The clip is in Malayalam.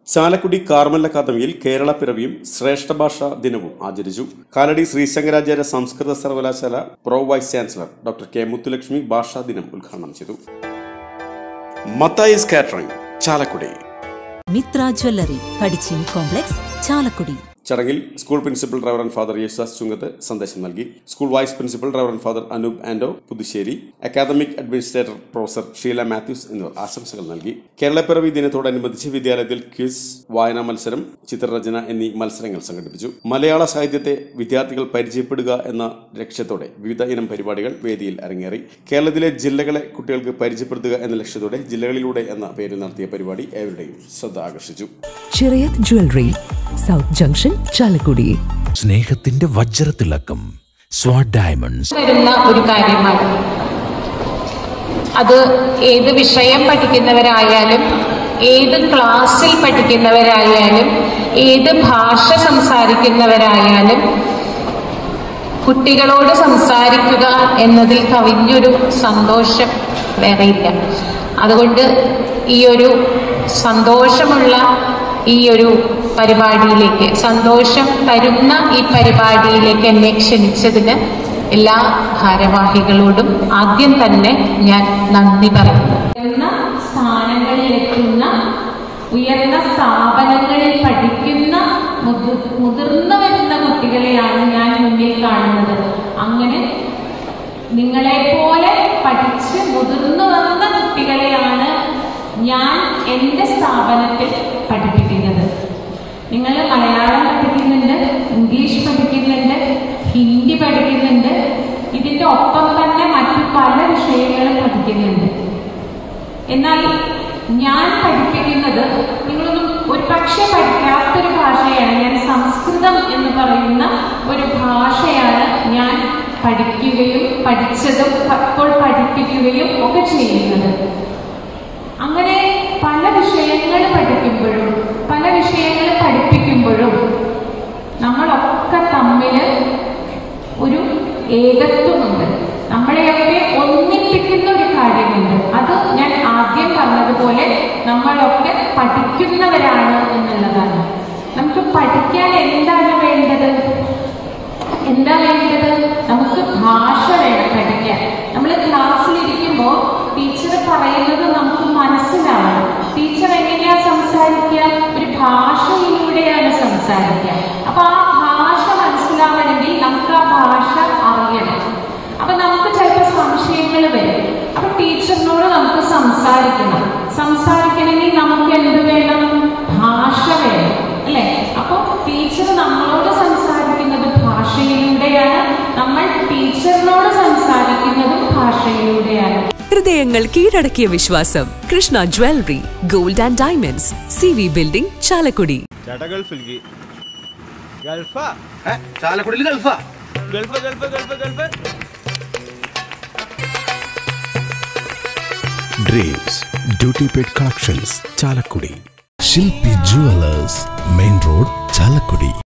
ചാലക്കുടി കാർമൽ അക്കാദമിയിൽ കേരള പിറവിയും ശ്രേഷ്ഠ ഭാഷാ ദിനവും ആചരിച്ചു കാലടി ശ്രീശങ്കരാചാര്യ സംസ്കൃത സർവകലാശാല pro vice chancellor doctor K Muthulakshmi ഭാഷാ ദിനം ഉദ്ഘാടനം ചെയ്തു മത്തായിസ് കാറ്ററിംഗ് ചാലക്കുടി മിത്ര ജ്വല്ലറി പടിച്ചിനി കോംപ്ലക്സ് ചാലക്കുടി ചടങ്ങിൽ school principal reverend father Yesudas Chungath സന്ദേശം നൽകി school vice principal reverend father Anoop Ando Puthussery academic administrator professor Sheela Mathews എന്നിവർ ആശംസകൾ നൽകി കേരളപ്പിറവി ദിനത്തോടനുബന്ധിച്ച് വിദ്യാലയത്തിൽ ക്വിസ് വായനാ മത്സരം ചിത്രരചന എന്നീ മത്സരങ്ങൾ സംഘടിപ്പിച്ചു മലയാള സാഹിത്യത്തെ വിദ്യാർത്ഥികൾ പരിചയപ്പെടുക എന്ന ലക്ഷ്യത്തോടെ വിവിധ ഇനം പരിപാടികൾ വേദിയിൽ അരങ്ങേറി കേരളത്തിലെ ജില്ലകളെ കുട്ടികൾക്ക് പരിചയപ്പെടുത്തുക എന്ന ലക്ഷ്യത്തോടെ ജില്ലകളിലൂടെ എന്ന പേരിൽ നടത്തിയ പരിപാടി ഏവരുടെയും ശ്രദ്ധ ആകർഷിച്ചു Chirayath jewellery south junction Chalakudy സ്നേഹത്തിന്റെ വജ്രത്തിളക്കം സ്വാഡ് ഡയമണ്ട്സ് വരുന്ന ഒരു കാര്യമാണ് അത് ഏത് വിഷയം പഠിക്കുന്നവരായാലും ഏത് ക്ലാസ്സിൽ പഠിക്കുന്നവരായാലും ഏത് ഭാഷ സംസാരിക്കുന്നവരായാലും കുട്ടികളോട് സംസാരിക്കുക എന്നതിൽ കവിഞ്ഞൊരു സന്തോഷം വേറെയില്ല അതുകൊണ്ട് ഈ ഒരു സന്തോഷമുള്ള ഈ ഒരു പരിപാടിയിലേക്ക് സന്തോഷം തരുന്ന ഈ പരിപാടിയിലേക്ക് എന്നെ ക്ഷണിച്ചതിന് എല്ലാ ഭാരവാഹികളോടും ആദ്യം തന്നെ ഞാൻ നന്ദി പറയുന്നു ഉയർന്ന സ്ഥാനങ്ങളിലെത്തുന്ന ഉയർന്ന സ്ഥാപനങ്ങളിൽ പഠിക്കുന്ന മുതിർ മുതിർന്നു വരുന്ന കുട്ടികളെയാണ് ഞാൻ മുന്നിൽ കാണുന്നത് അങ്ങനെ നിങ്ങളെ പോലെ പഠിച്ച് മുതിർന്നു വന്ന കുട്ടികളെയാണ് ഞാൻ എൻ്റെ സ്ഥാപനത്തിൽ പഠിപ്പിക്കുന്നത് നിങ്ങൾ മലയാളം പഠിക്കുന്നുണ്ട് ഇംഗ്ലീഷ് പഠിക്കുന്നുണ്ട് ഹിന്ദി പഠിക്കുന്നുണ്ട് ഇതിൻ്റെ ഒപ്പം തന്നെ മറ്റു പല വിഷയങ്ങളും പഠിക്കുന്നുണ്ട് എന്നാൽ ഞാൻ പഠിപ്പിക്കുന്നത് നിങ്ങളൊന്നും ഒരു പക്ഷേ പഠിക്കാത്തൊരു ഭാഷയാണ് ഞാൻ സംസ്കൃതം എന്ന് പറയുന്ന ഒരു ഭാഷയാണ് ഞാൻ പഠിക്കുകയും പഠിച്ചതും ഇപ്പോൾ പഠിപ്പിക്കുകയും ഒക്കെ ചെയ്യുന്നത് അങ്ങനെ പല വിഷയങ്ങൾ പഠിക്കുമ്പോഴും പല വിഷയങ്ങൾ പഠിപ്പിക്കുമ്പോഴും നമ്മളൊക്കെ തമ്മിൽ ഒരു ഏകത്വമുണ്ട് നമ്മളെയൊക്കെ ഒന്നിപ്പിക്കുന്ന ഒരു കാര്യമുണ്ട് അത് ഞാൻ ആദ്യം പറഞ്ഞതുപോലെ നമ്മളൊക്കെ പഠിക്കുന്നവരാണ് എന്നുള്ളതാണ് നമുക്ക് പഠിക്കാൻ എന്താണ് വേണ്ടത് എന്താ വേണ്ടത് നമുക്ക് ഭാഷ വേണം പഠിക്കാൻ നമ്മൾ ക്ലാസ്സിലിരിക്കുമ്പോൾ ടീച്ചർ പറയുന്നത് നമുക്ക് മനസ്സിലാവണം ടീച്ചർ എങ്ങനെയാ സംസാരിക്കുക ഒരു ഭാഷയിലൂടെയാണ് സംസാരിക്കുക അപ്പൊ ആ ഭാഷ മനസ്സിലാവണമെങ്കിൽ നമുക്ക് ആ ഭാഷ അറിയണം അപ്പൊ നമുക്ക് ചിലപ്പോൾ സംശയങ്ങൾ വരും അപ്പൊ ടീച്ചറിനോട് നമുക്ക് സംസാരിക്കണം സംസാരിക്കണമെങ്കിൽ നമുക്ക് എന്ത് വേണം ഭാഷ വേണം അല്ലെ അപ്പൊ ടീച്ചർ നമ്മളോട് സംസാരിക്കുന്നത് ഭാഷയിലൂടെയാണ് നമ്മൾ ടീച്ചറിനോട് സംസാരിക്കുന്നതും ഭാഷയിലൂടെയാണ് ഹൃദയങ്ങൾ കീഴടക്കിയ വിശ്വാസം Krishna jewellery gold and diamonds C V building Chalakudy ചേട്ടാ ഗൾഫിലേക്ക് ഗൾഫാ ചാലക്കുടിയിൽ ഗൾഫാ gulf gulf gulf gulf dreams duty paid collections Chalakudy Shilpi jewellers main road Chalakudy